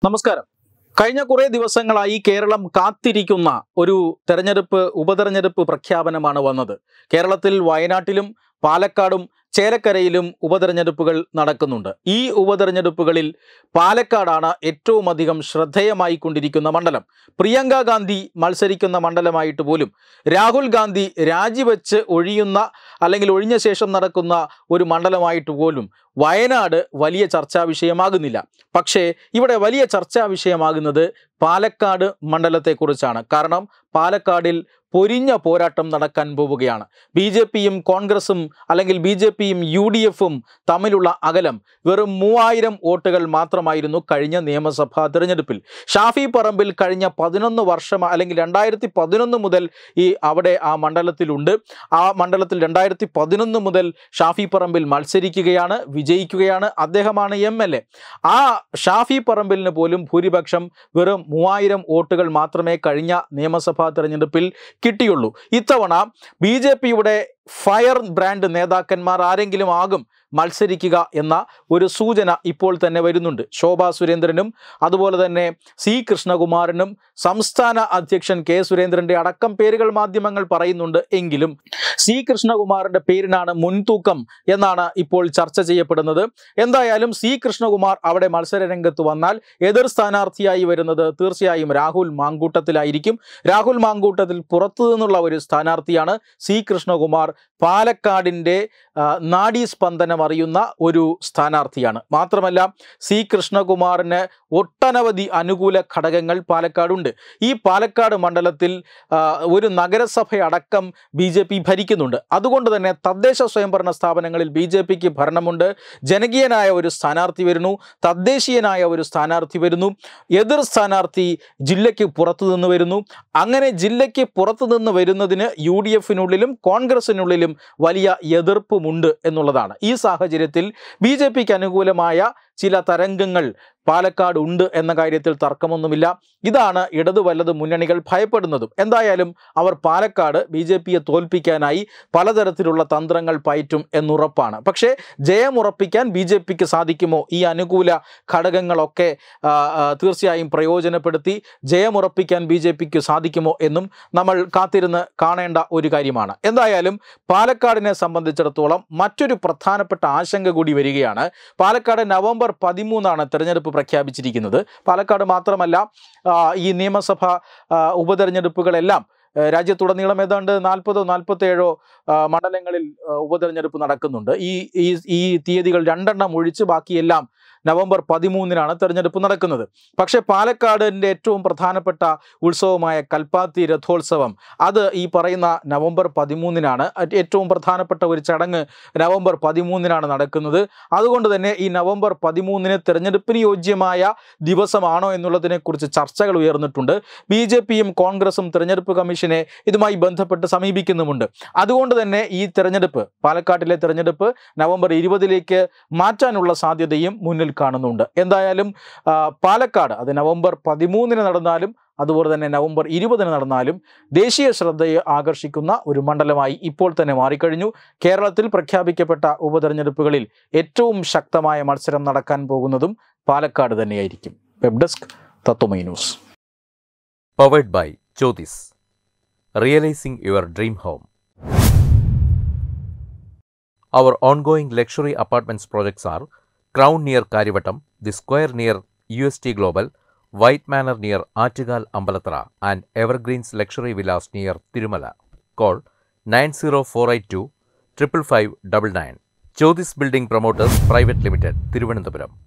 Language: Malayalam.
നമസ്കാരം കഴിഞ്ഞ കുറേ ദിവസങ്ങളായി കേരളം കാത്തിരിക്കുന്ന ഒരു തെരഞ്ഞെടുപ്പ് ഉപതെരഞ്ഞെടുപ്പ് പ്രഖ്യാപനമാണ് വന്നത് കേരളത്തിൽ വയനാട്ടിലും പാലക്കാടും ചേലക്കരയിലും ഉപതെരഞ്ഞെടുപ്പുകൾ നടക്കുന്നുണ്ട് ഈ ഉപതെരഞ്ഞെടുപ്പുകളിൽ പാലക്കാടാണ് ഏറ്റവും അധികം ശ്രദ്ധേയമായി കൊണ്ടിരിക്കുന്ന മണ്ഡലം പ്രിയങ്ക ഗാന്ധി മത്സരിക്കുന്ന മണ്ഡലമായിട്ട് പോലും രാഹുൽ ഗാന്ധി രാജിവെച്ച് ഒഴിയുന്ന അല്ലെങ്കിൽ ഒഴിഞ്ഞ ശേഷം നടക്കുന്ന ഒരു മണ്ഡലമായിട്ട് പോലും വയനാട് വലിയ ചർച്ചാ വിഷയമാകുന്നില്ല പക്ഷേ ഇവിടെ വലിയ ചർച്ചാ വിഷയമാകുന്നത് പാലക്കാട് മണ്ഡലത്തെക്കുറിച്ചാണ് കാരണം പാലക്കാടിൽ പൊരിഞ്ഞ പോരാട്ടം നടക്കാൻ പോവുകയാണ് ബി ജെ പിയും കോൺഗ്രസും അല്ലെങ്കിൽ ബി ജെ പിയും യു ഡി എഫും തമ്മിലുള്ള അകലം വെറും മൂവായിരം വോട്ടുകൾ മാത്രമായിരുന്നു കഴിഞ്ഞ നിയമസഭാ തിരഞ്ഞെടുപ്പിൽ ഷാഫി പറമ്പിൽ കഴിഞ്ഞ പതിനൊന്ന് വർഷം അല്ലെങ്കിൽ രണ്ടായിരത്തി പതിനൊന്ന് മുതൽ ഈ അവിടെ ആ മണ്ഡലത്തിലുണ്ട് ആ മണ്ഡലത്തിൽ രണ്ടായിരത്തി പതിനൊന്ന് മുതൽ ഷാഫി പറമ്പിൽ മത്സരിക്കുകയാണ് വിജയിക്കുകയാണ് അദ്ദേഹമാണ് എം എൽ എ ആ ഷാഫി പറമ്പിലിന് പോലും ഭൂരിപക്ഷം വെറും മൂവായിരം വോട്ടുകൾ മാത്രമേ കഴിഞ്ഞ നിയമസഭാ തെരഞ്ഞെടുപ്പിൽ കിട്ടിയുള്ളൂ ഇത്തവണ ബി ജെ പിയുടെ ഫയർ ബ്രാൻഡ് നേതാക്കന്മാർ ആരെങ്കിലും ആകും മത്സരിക്കുക എന്ന ഒരു സൂചന ഇപ്പോൾ തന്നെ വരുന്നുണ്ട് ശോഭാ സുരേന്ദ്രനും അതുപോലെ തന്നെ സി കൃഷ്ണകുമാരനും സംസ്ഥാന അധ്യക്ഷൻ കെ സുരേന്ദ്രന്റെ അടക്കം പേരുകൾ മാധ്യമങ്ങൾ പറയുന്നുണ്ട് എങ്കിലും സി കൃഷ്ണകുമാറിന്റെ പേരിനാണ് മുൻതൂക്കം എന്നാണ് ഇപ്പോൾ ചർച്ച ചെയ്യപ്പെടുന്നത് എന്തായാലും സി കൃഷ്ണകുമാർ അവിടെ മത്സര രംഗത്ത് വന്നാൽ എതിർ സ്ഥാനാർത്ഥിയായി വരുന്നത് തീർച്ചയായും രാഹുൽ മാങ്കൂട്ടത്തിലായിരിക്കും രാഹുൽ മാങ്കൂട്ടത്തിൽ പുറത്തു നിന്നുള്ള ഒരു സ്ഥാനാർത്ഥിയാണ് സി കൃഷ്ണകുമാർ പാലക്കാടിൻ്റെ ആ, നാഡീസ്പന്ദനം അറിയുന്ന ഒരു സ്ഥാനാർത്ഥിയാണ് മാത്രമല്ല സി കൃഷ്ണകുമാറിന് ഒട്ടനവധി അനുകൂല ഘടകങ്ങൾ പാലക്കാടുണ്ട് ഈ പാലക്കാട് മണ്ഡലത്തിൽ ആ, ഒരു നഗരസഭയടക്കം ബി ജെ പി ഭരിക്കുന്നുണ്ട് അതുകൊണ്ട് തന്നെ തദ്ദേശ സ്വയംഭരണ സ്ഥാപനങ്ങളിൽ ബി ജെ പിക്ക് ഭരണമുണ്ട് ജനകീയനായ ഒരു സ്ഥാനാർത്ഥി വരുന്നു തദ്ദേശീയനായ ഒരു സ്ഥാനാർത്ഥി വരുന്നു എതിർ സ്ഥാനാർത്ഥി ജില്ലയ്ക്ക് പുറത്തു നിന്ന് വരുന്നു അങ്ങനെ ജില്ലയ്ക്ക് പുറത്തു നിന്ന് വരുന്നതിന് യു ഡി എഫിനുള്ളിലും കോൺഗ്രസിനുള്ളിലും വലിയ എതിർപ്പുമുണ്ട് എന്നുള്ളതാണ് ഈ സാഹചര്യത്തിൽ ബി ജെ പിക്ക് അനുകൂലമായ ചില തരംഗങ്ങൾ പാലക്കാട് ഉണ്ട് എന്ന കാര്യത്തിൽ തർക്കമൊന്നുമില്ല ഇതാണ് ഇടതു വലത് മുന്നണികൾ ഭയപ്പെടുന്നതും എന്തായാലും അവർ പാലക്കാട് ബി ജെ പിയെ തോൽപ്പിക്കാനായി പലതരത്തിലുള്ള തന്ത്രങ്ങൾ പയറ്റും എന്നുറപ്പാണ് പക്ഷേ ജയമുറപ്പിക്കാൻ ബി ജെ പിക്ക് സാധിക്കുമോ ഈ അനുകൂല ഘടകങ്ങളൊക്കെ ആ, ആ, തീർച്ചയായും പ്രയോജനപ്പെടുത്തി ജയമുറപ്പിക്കാൻ ബി ജെ പിക്ക് സാധിക്കുമോ എന്നും നമ്മൾ കാത്തിരുന്ന് കാണേണ്ട ഒരു കാര്യമാണ് എന്തായാലും പാലക്കാടിനെ സംബന്ധിച്ചിടത്തോളം മറ്റൊരു പ്രധാനപ്പെട്ട ആശങ്ക കൂടി വരികയാണ് പാലക്കാട് നവംബർ പതിമൂന്നാണ് തെരഞ്ഞെടുപ്പ് പ്രഖ്യാപിച്ചിരിക്കുന്നത് പാലക്കാട് മാത്രമല്ല ആ, ഈ നിയമസഭ ആ, ഉപതെരഞ്ഞെടുപ്പുകളെല്ലാം ആ, രാജ്യത്തുടനീളം ഏതാണ്ട് നാൽപ്പതോ നാൽപ്പത്തേഴോ മണ്ഡലങ്ങളിൽ ആ, ഉപതെരഞ്ഞെടുപ്പ് നടക്കുന്നുണ്ട് ഈ ഈ ഈ തീയതികൾ രണ്ടെണ്ണം ഒഴിച്ച് ബാക്കിയെല്ലാം നവംബർ പതിമൂന്നിനാണ് തെരഞ്ഞെടുപ്പ് നടക്കുന്നത് പക്ഷേ പാലക്കാടിൻ്റെ ഏറ്റവും പ്രധാനപ്പെട്ട ഉത്സവമായ കൽപ്പാത്തി രഥോത്സവം അത് ഈ പറയുന്ന നവംബർ പതിമൂന്നിനാണ് അത് ഏറ്റവും പ്രധാനപ്പെട്ട ഒരു ചടങ്ങ് നവംബർ പതിമൂന്നിനാണ് നടക്കുന്നത് അതുകൊണ്ട് തന്നെ ഈ നവംബർ പതിമൂന്നിന് തെരഞ്ഞെടുപ്പിന് യോജ്യമായ ദിവസമാണോ എന്നുള്ളതിനെക്കുറിച്ച് ചർച്ചകൾ ഉയർന്നിട്ടുണ്ട് ബി ജെ പിയും കോൺഗ്രസും തെരഞ്ഞെടുപ്പ് കമ്മീഷനെ ഇതുമായി ബന്ധപ്പെട്ട് സമീപിക്കുന്നുമുണ്ട് അതുകൊണ്ട് തന്നെ ഈ തെരഞ്ഞെടുപ്പ് പാലക്കാട്ടിലെ തെരഞ്ഞെടുപ്പ് നവംബർ ഇരുപതിലേക്ക് മാറ്റാനുള്ള സാധ്യതയും മുന്നിൽ കാണുന്നുണ്ട് എന്തായാലും ആ, പാലക്കാട് അത് നവംബർ പതിമൂന്നിന് നടന്നാലും അതുപോലെ തന്നെ നവംബർ ഇരുപതിന് നടന്നാലും ദേശീയ ശ്രദ്ധയെ ആകർഷിക്കുന്ന ഒരു മണ്ഡലമായി ഇപ്പോൾ തന്നെ മാറിക്കഴിഞ്ഞു കേരളത്തിൽ പ്രഖ്യാപിക്കപ്പെട്ട ഉപതെരഞ്ഞെടുപ്പുകളിൽ ഏറ്റവും ശക്തമായ മത്സരം നടക്കാൻ പോകുന്നതും പാലക്കാട് തന്നെയായിരിക്കും web desk Tatwamayi news Powered by Jyotis. Realizing your dream home. Our ongoing luxury apartments projects are Crown near Karivatam, The Square near UST Global, White Manor near Artigal Ambalatra, and Evergreens Luxury Villas near Tirumala. Call 90482 55599. Jyotis Building Promoters Private Limited, Thiruvananthapuram.